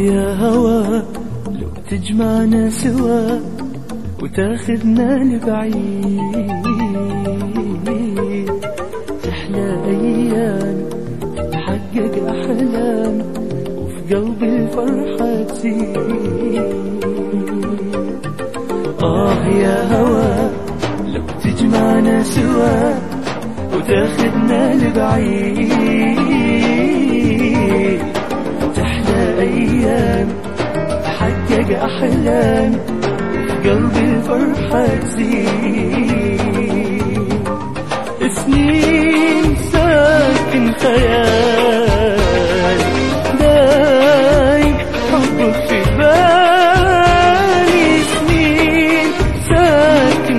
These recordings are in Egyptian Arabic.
يا هوى لو تجمعنا سوا وتاخذنا لبعيد تحلى أيام تتحقق أحلام وفي قلبي الفرحة تزيد آه يا هوى لو تجمعنا سوا وتاخذنا لبعيد تحلى أيام تحقق أحلام في قلبي الفرحة تزيد سنين ساكن خيال دايم حبك في بالي سنين ساكن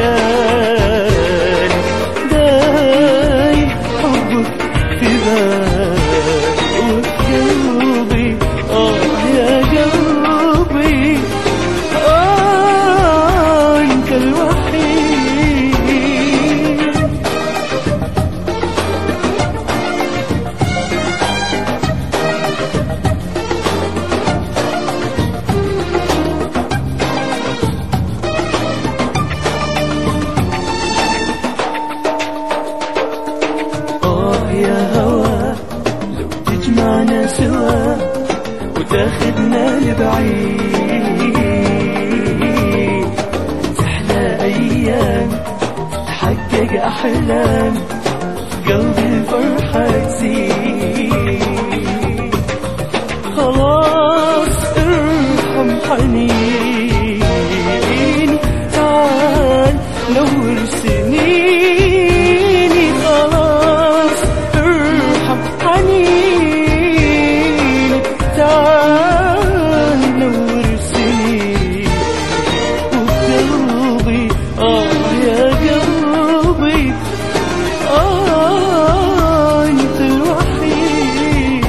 خيال دايم حبك في بالي وفي قلبي آه يا قلبي آه أنت الوحيد آه يا هوى لو تجمعنا سوا وتاخذنا لبعيد تحلى أيام تحقق أحلام قلبي الفرحة تزيد خلاص ارحم حنيني تعال نور سنيني خلاص ارحم حنيني تعال نور سنيني وقلبي آه يا قلبي آه أنت الوحيد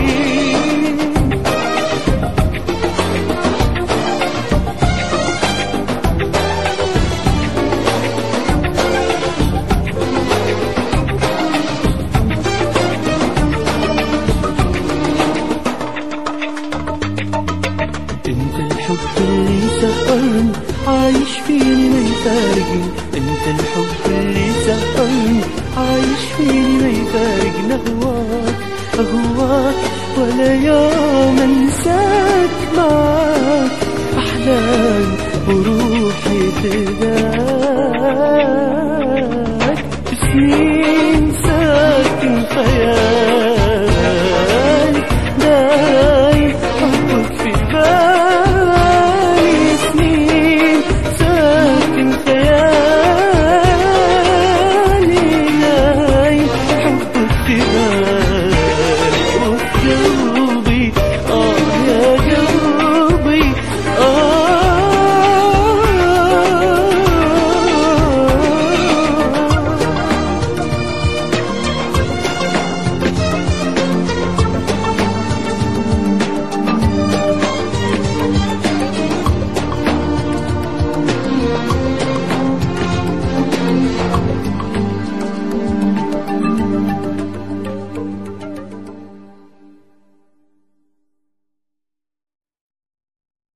انت الحب اللي سهرني عايش فيني ما يفارقني انت الحب اللي سهرني عايش فيني ما يفارقني اهواك اهواك ولا يوم انساك معاك احلام وروحي فداك